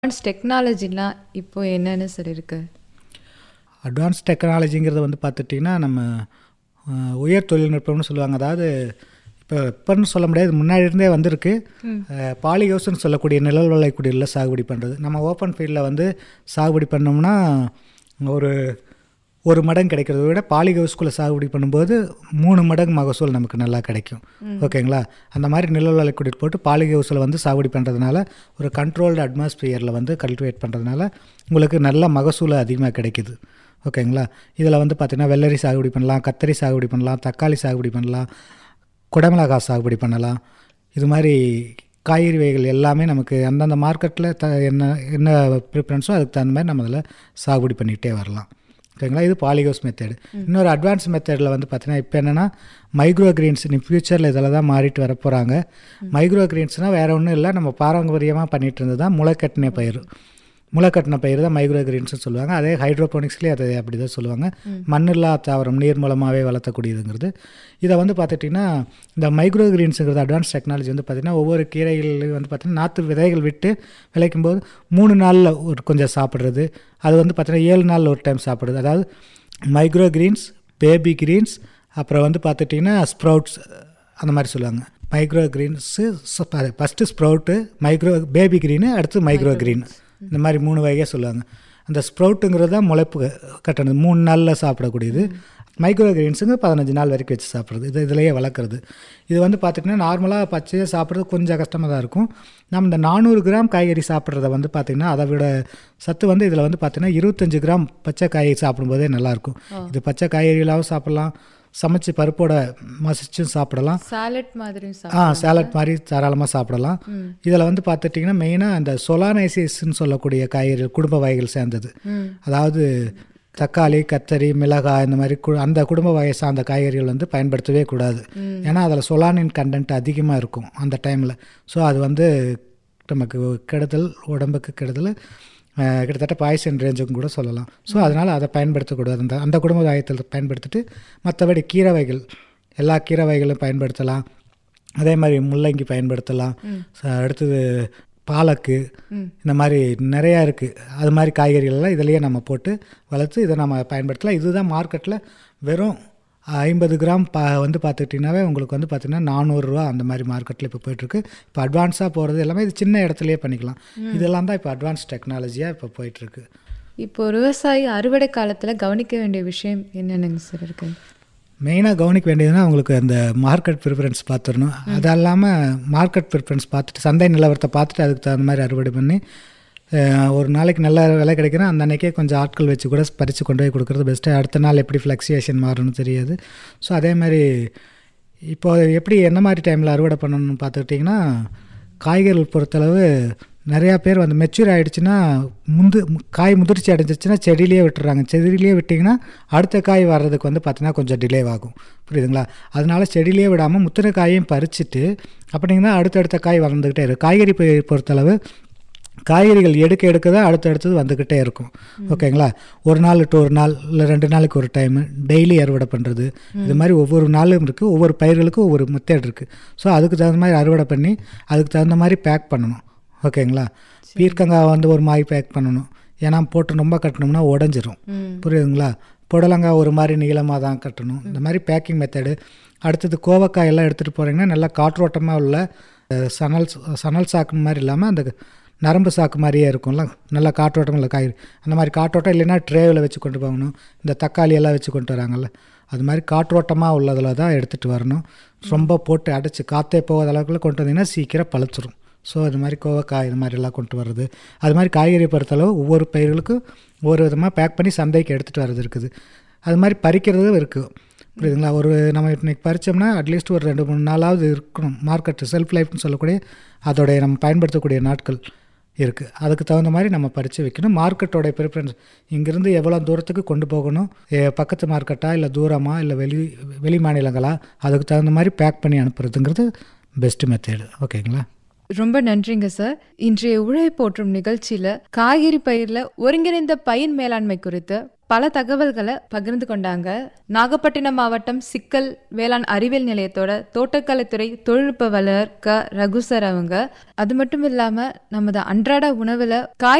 advance டெக்னாலஜிலாம் இப்போ என்னென்ன சார் இருக்கு அட்வான்ஸ் டெக்னாலஜிங்கிறது வந்து பார்த்துட்டிங்கன்னா நம்ம அஹ், உயர் தொழில்நுட்பம்னு சொல்லுவாங்க அதாவது இப்போ இப்போன்னு சொல்ல முடியாது முன்னாடி இருந்தே வந்திருக்கு பாலிஹவுஸ்னு சொல்லக்கூடிய நிழல் வலை குடியில் சாகுபடி பண்ணுறது நம்ம ஓப்பன் ஃபீல்டில் வந்து சாகுபடி பண்ணோம்னா ஒரு ஒரு மடங்கு கிடைக்கிறத விட பாலிஹவுஸ்குள்ளே சாகுபடி பண்ணும்போது மூணு மடங்கு மகசூல் நமக்கு நல்லா கிடைக்கும் ஓகேங்களா அந்த மாதிரி நிழல் வலை குடி போட்டு பாலிஹவுஸில் வந்து சாகுபடி பண்ணுறதுனால ஒரு கண்ட்ரோல்டு அட்மாஸ்பியரில் வந்து கல்டிவேட் பண்ணுறதுனால உங்களுக்கு நல்ல மகசூல் அதிகமாக கிடைக்குது ஓகேங்களா இதில் வந்து பார்த்திங்கன்னா வெள்ளரி சாகுபடி பண்ணலாம் கத்தரி சாகுபடி பண்ணலாம் தக்காளி சாகுபடி பண்ணலாம் குடமிளகாய் சாகுபடி பண்ணலாம் இது மாதிரி காய்கறி வகைகள் எல்லாமே நமக்கு அந்தந்த மார்க்கெட்டில் த என்ன என்ன ப்ரிஃபரன்ஸோ அதுக்கு தகுந்த மாதிரி நம்ம அதில் சாகுபடி பண்ணிகிட்டே வரலாம் ஓகேங்களா இது பாலிகோஸ் மெத்தடு இன்னொரு அட்வான்ஸ் மெத்தடில் வந்து பார்த்தீங்கன்னா இப்போ என்னென்னா மைக்ரோ கிரீன்ஸ் நீ ஃப்யூச்சரில் இதில் தான் மாறிட்டு வர போகிறாங்க மைக்ரோ கிரீன்ஸ்னால் வேறு ஒன்றும் இல்லை நம்ம பாரம்பரியமாக பண்ணிகிட்டு இருந்தது தான் முளைக்கட்டின பயிர் முளைக்கட்டின பயிர் தான் மைக்ரோ கிரீன்ஸ்னு சொல்லுவாங்க அதே ஹைட்ரோபோனிக்ஸ்லேயே அதை அப்படி தான் சொல்லுவாங்க மண்ணில்லா தாவரம் நீர் மூலமாகவே வளர்த்தக்கூடியதுங்கிறது இதை வந்து பார்த்துட்டிங்கன்னா இந்த மைக்ரோ கிரீன்ஸுங்கிறது அட்வான்ஸ் டெக்னாலஜி வந்து பார்த்திங்கன்னா ஒவ்வொரு கீரைகள்லையும் வந்து பார்த்திங்கன்னா நாற்று விதைகள் விட்டு விளைக்கும் போது மூணு நாளில் ஒரு கொஞ்சம் சாப்பிட்றது அது வந்து பார்த்திங்கன்னா ஏழு நாளில் ஒரு டைம் சாப்பிட்றது அதாவது மைக்ரோ கிரீன்ஸ் பேபி கிரீன்ஸ் அப்புறம் வந்து பார்த்துட்டிங்கன்னா ஸ்ப்ரவுட்ஸ் அந்த மாதிரி சொல்லுவாங்க micro greens first sprout micro baby green அடுத்து மைக்ரோ க்ரீன் இந்த மாதிரி மூணு வகையாக சொல்லுவாங்க அந்த ஸ்ப்ரவுட்டுங்கிறது தான் முளைப்பு கட்டணது மூணு நாளில் சாப்பிடக்கூடியது மைக்ரோ கிரீன்ஸுங்க பதினஞ்சு நாள் வரைக்கும் வச்சு சாப்பிட்றது இது இதிலேயே வளர்க்குறது இது வந்து பார்த்திங்கன்னா நார்மலாக பச்சையாக சாப்பிட்றது கொஞ்சம் கஷ்டமாக தான் இருக்கும் நம்ம இந்த நானூறு கிராம் காய்கறி சாப்பிட்றத வந்து பார்த்திங்கன்னா அதை விட சத்து வந்து இதில் வந்து பார்த்திங்கன்னா இருபத்தஞ்சு கிராம் பச்சை காய்கறி சாப்பிடும்போதே நல்லாயிருக்கும் இது பச்சை காய்கறிகளாகவும் சாப்பிட்லாம் சமைச்சு பருப்போட மசிச்சும் சாப்பிடலாம் சாலட் மாதிரியும் ஆ சேலட் மாதிரி தாராளமாக சாப்பிடலாம் இதில் வந்து பார்த்துட்டிங்கன்னா மெயினாக அந்த சொலானைசிஸ்ன்னு சொல்லக்கூடிய காய்கறிகள் குடும்ப வகைகள் சேர்ந்தது அதாவது தக்காளி கத்தரி மிளகாய் இந்த மாதிரி கு அந்த குடும்ப வகை சார்ந்த காய்கறிகள் வந்து பயன்படுத்தவே கூடாது ஏன்னா அதில் சொலானின் கண்டென்ட் அதிகமாக இருக்கும் அந்த டைமில் ஸோ அது வந்து நமக்கு கெடுதல் உடம்புக்கு கெடுதல் அஹ், கிட்டத்தட்ட பாய்சன் ரேஞ்சுக்கும் கூட சொல்லலாம் ஸோ அதனால் அதை பயன்படுத்தக்கூடாது அந்த அந்த குடும்ப வகையத்தில் பயன்படுத்திட்டு மற்றபடி கீரை வகைகள் எல்லா கீரை வகைகளும் பயன்படுத்தலாம் அதே மாதிரி முள்ளங்கி பயன்படுத்தலாம் ச- அடுத்தது பாலக்கு இந்த மாதிரி நிறையா இருக்குது அது மாதிரி காய்கறிகள் எல்லாம் இதுலேயே நம்ம போட்டு வளர்த்து இதை நம்ம பயன்படுத்தலாம் இதுதான் மார்க்கெட்டில் வெறும் ஐம்பது கிராம் பா வந்து பார்த்துக்கிட்டிங்கனாவே உங்களுக்கு வந்து பார்த்திங்கன்னா நானூறுரூவா அந்த மாதிரி மார்க்கெட்டில் இப்போ போயிட்டுருக்கு இப்போ அட்வான்ஸாக போகிறது எல்லாமே இது சின்ன இடத்துலையே பண்ணிக்கலாம் இதெல்லாம் தான் இப்போ அட்வான்ஸ் டெக்னாலஜியாக இப்போ போயிட்டுருக்கு இப்போ ஒரு விவசாயி அறுவடை காலத்துல கவனிக்க வேண்டிய விஷயம் என்னென்னங்க சார் இருக்கு மெயினாக கவனிக்க வேண்டியதுன்னா அவங்களுக்கு அந்த மார்க்கெட் ப்ரிஃபரன்ஸ் பார்த்துடணும் அது இல்லாமல் மார்க்கெட் ப்ரிஃபரன்ஸ் பார்த்துட்டு சந்தை நிலவரத்தை பார்த்துட்டு அதுக்கு தகுந்த மாதிரி அறுவடை பண்ணி அஹ், ஒரு நாளைக்கு நல்ல விலை கிடைக்குன்னா அந்த அன்னைக்கே கொஞ்சம் ஆட்கள் வச்சு கூட பறித்து கொண்டு போய் கொடுக்குறது பெஸ்ட்டு அடுத்த நாள் எப்படி ஃப்ளக்சுவேஷன் மாறும்னு தெரியாது ஸோ அதே மாதிரி இப்போ எப்படி என்ன மாதிரி டைமில் அறுவடை பண்ணணும்னு பார்த்துக்கிட்டிங்கன்னா காய்கறிகள் பொறுத்தளவு நிறையா பேர் வந்து மெச்சூர் ஆகிடுச்சுன்னா முந்து மு- காய் முதிர்ச்சி அடைஞ்சிச்சுன்னா செடியிலேயே விட்டுறாங்க செடியிலேயே விட்டிங்கன்னா அடுத்த காய் வர்றதுக்கு வந்து பார்த்தீங்கன்னா கொஞ்சம் டிலே ஆகும் புரியுதுங்களா அதனால செடியிலேயே விடாமல் முத்தின காயையும் பறிச்சுட்டு அப்படிங்கன்னா அடுத்தடுத்த காய் வளர்ந்துக்கிட்டே இருக்கும் காய்கறி பயிர் பொறுத்தளவு காய்கறிகள் எடுக்க எடுக்க தான் அடுத்தடுத்தது வந்துக்கிட்டே இருக்கும் ஓகேங்களா ஒரு நாள் விட்டு ஒரு நாள் இல்லை ரெண்டு நாளைக்கு ஒரு டைம் டெய்லி அறுவடை பண்ணுறது இது மாதிரி ஒவ்வொரு நாளும் இருக்குது ஒவ்வொரு பயிர்களுக்கும் ஒவ்வொரு மெத்தட் இருக்குது ஸோ அதுக்கு தகுந்த மாதிரி அறுவடை பண்ணி அதுக்கு தகுந்த மாதிரி பேக் பண்ணணும் ஓகேங்களா பீர்க்கங்காய் வந்து ஒரு மாதிரி பேக் பண்ணணும் ஏன்னா போட்டு ரொம்ப கட்டணும்னா உடஞ்சிரும் புரியுதுங்களா புடலங்காய் ஒரு மாதிரி நீளமாக தான் கட்டணும் இந்த மாதிரி பேக்கிங் மெத்தடு அடுத்தது கோவக்காய் எல்லாம் எடுத்துகிட்டு போகிறீங்கன்னா நல்லா காற்றோட்டமாக உள்ள அஹ், சணல் சணல் சாக்கு மாதிரி இல்லாமல் அந்த நரம்பு சாக்கு மாதிரியே இருக்கும்ல நல்லா காற்றோட்டம் இல்லை காய்கறி அந்த மாதிரி காற்றோட்டம் இல்லைன்னா ட்ரேவில் வச்சு கொண்டு போகணும் இந்த தக்காளி எல்லாம் வச்சு கொண்டு வராங்கல்ல அது மாதிரி காற்றோட்டமாக உள்ளதில் தான் எடுத்துகிட்டு வரணும் ரொம்ப போட்டு அடைச்சி காற்றே போகாத அளவுக்குள்ள கொண்டு வந்தீங்கன்னா சீக்கிரம் பழுத்துரும் ஸோ இது மாதிரி கோவக்காய் இது மாதிரி எல்லாம் கொண்டு வர்றது அது மாதிரி காய்கறி பொறுத்தளவு ஒவ்வொரு பயிர்களுக்கும் ஒவ்வொரு விதமாக பேக் பண்ணி சந்தைக்கு எடுத்துகிட்டு வர்றது இருக்குது அது மாதிரி பறிக்கிறதும் இருக்குது புரியுதுங்களா ஒரு நம்ம இன்னைக்கு பறிச்சோம்னா அட்லீஸ்ட் ஒரு ரெண்டு மூணு நாளாவது இருக்கணும் மார்க்கெட் செல்ஃப் லைஃப்னு சொல்லக்கூடிய அதோடைய நம்ம பயன்படுத்தக்கூடிய நாட்கள் இருக்குது அதுக்கு தகுந்த மாதிரி நம்ம பறித்து வைக்கணும் மார்க்கெட்டோடைய ப்ரிஃபரன்ஸ் இங்கேருந்து எவ்வளோ தூரத்துக்கு கொண்டு போகணும் ஏ, பக்கத்து மார்க்கெட்டா இல்லை தூரமா இல்லை வெளி வெளி மாநிலங்களா அதுக்கு தகுந்த மாதிரி பேக் பண்ணி அனுப்புறதுங்கிறது பெஸ்ட்டு மெத்தேடு ஓகேங்களா ரொம்ப நன்றிங்க சார் இன்றைய உழை போற்றும் நிகழ்ச்சியில காய்கறி பயிர்ல ஒருங்கிணைந்த பயிர் மேலாண்மை குறித்து பல தகவல்களை பகிர்ந்து கொண்டாங்க நாகப்பட்டினம் மாவட்டம் சிக்கல் வேளாண் அறிவியல் நிலையத்தோட தோட்டக்கலைத்துறை தொழில்நுட்ப வல்லுநர் க ரகு சார் அவங்க அது மட்டும் இல்லாம நமது அன்றாட உணவுல காய்